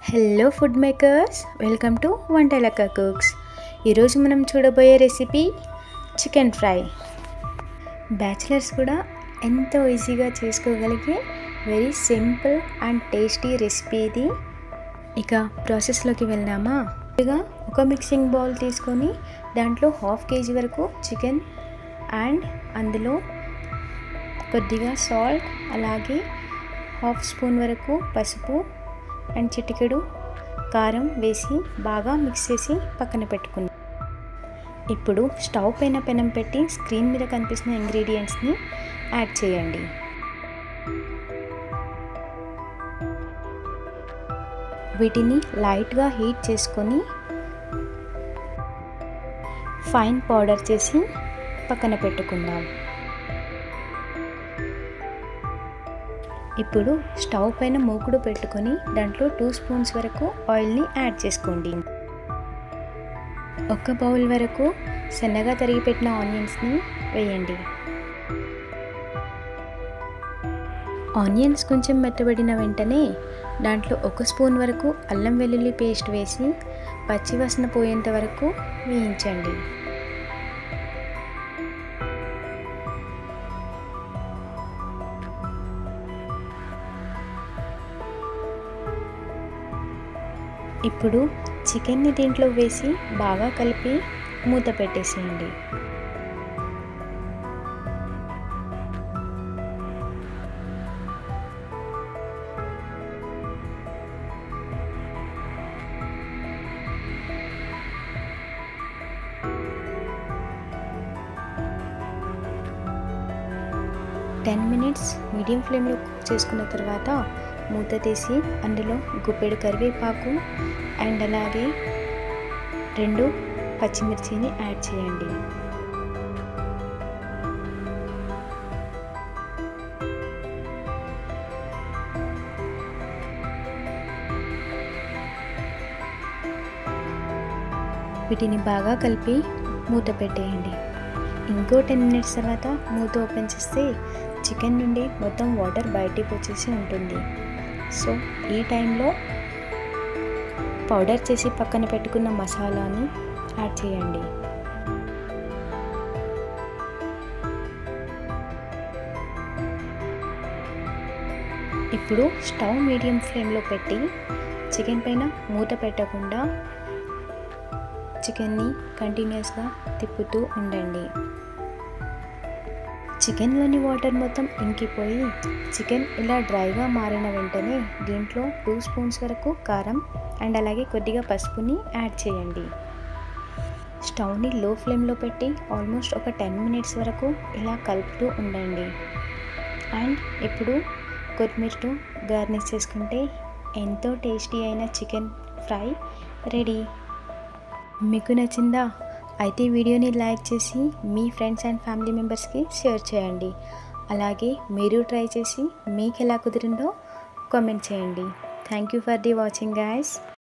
hello food makers welcome to Vantalakka cooks ఈరోజు మనం చూడబోయే రెసిపీ చికెన్ ఫ్రై బ్యాచిలర్స్ కూడా ఎంతో ఈజీగా చేసుకోగలిగే very simple and tasty recipe ఇది ఇక ప్రాసెస్లోకి వెళ్దామా ముందుగా ఒక మిక్సింగ్ బౌల్ తీసుకొని దాంట్లో హాఫ్ కేజీ వరకు చికెన్ అండ్ అందులో కొద్దిగా సాల్ట్ అలాగే హాఫ్ స్పూన్ వరకు పసుపు అండ్ చిటికెడు కారం వేసి బాగా మిక్స్ చేసి పక్కన పెట్టుకున్నాం ఇప్పుడు స్టవ్ పైన పెనం పెట్టి స్క్రీన్ మీద కనిపిస్తున్న ఇంగ్రీడియంట్స్ని యాడ్ చేయండి వీటిని లైట్గా హీట్ చేసుకొని ఫైన్ పౌడర్ చేసి పక్కన పెట్టుకుందాం ఇప్పుడు స్టవ్ పైన మూకుడు పెట్టుకొని దాంట్లో టూ స్పూన్స్ వరకు ఆయిల్ని యాడ్ చేసుకోండి ఒక బౌల్ వరకు సన్నగా తరిగి పెట్టిన ఆనియన్స్ని వేయండి ఆనియన్స్ కొంచెం మెత్తబడిన వెంటనే దాంట్లో ఒక స్పూన్ వరకు అల్లం వెల్లుల్లి పేస్ట్ వేసి పచ్చివాసన పోయేంత వరకు వేయించండి ఇప్పుడు చికెన్ని దీంట్లో వేసి బాగా కలిపి మూత పెట్టేసేయండి టెన్ మినిట్స్ మీడియం ఫ్లేమ్లో కుక్ చేసుకున్న తర్వాత మూత తీసి అందులో గుప్పెడు కరివేపాకు అండ్ అలాగే రెండు పచ్చిమిర్చిని యాడ్ చేయండి వీటిని బాగా కలిపి మూత పెట్టేయండి ఇంకో టెన్ మినిట్స్ తర్వాత మూత ఓపెన్ చేస్తే చికెన్ నుండి మొత్తం వాటర్ బయటికి వచ్చేసి ఉంటుంది సో ఈ టైంలో పౌడర్ చేసి పక్కన పెట్టుకున్న మసాలాని యాడ్ చేయండి ఇప్పుడు స్టవ్ మీడియం ఫ్లేమ్లో పెట్టి చికెన్ పైన మూత పెట్టకుండా చికెన్ని కంటిన్యూస్గా తిప్పుతూ ఉండండి చికెన్లోని వాటర్ మొత్తం ఇంకిపోయి చికెన్ ఇలా డ్రైగా మారిన వెంటనే దీంట్లో టూ స్పూన్స్ వరకు కారం అండ్ అలాగే కొద్దిగా పసుపుని యాడ్ చేయండి స్టవ్ని లో ఫ్లేమ్లో పెట్టి ఆల్మోస్ట్ ఒక టెన్ మినిట్స్ వరకు ఇలా కలుపుతూ ఉండండి అండ్ ఇప్పుడు కొత్తిమీరతో గార్నిష్ చేసుకుంటే ఎంతో టేస్టీ అయిన చికెన్ ఫ్రై రెడీ మీకు నచ్చిందా అయితే వీడియోని లైక్ చేసి మీ ఫ్రెండ్స్ అండ్ ఫ్యామిలీ మెంబర్స్కి షేర్ చేయండి అలాగే మీరు ట్రై చేసి మీకు ఎలా కుదిరిందో కామెంట్ చేయండి thank you for the watching guys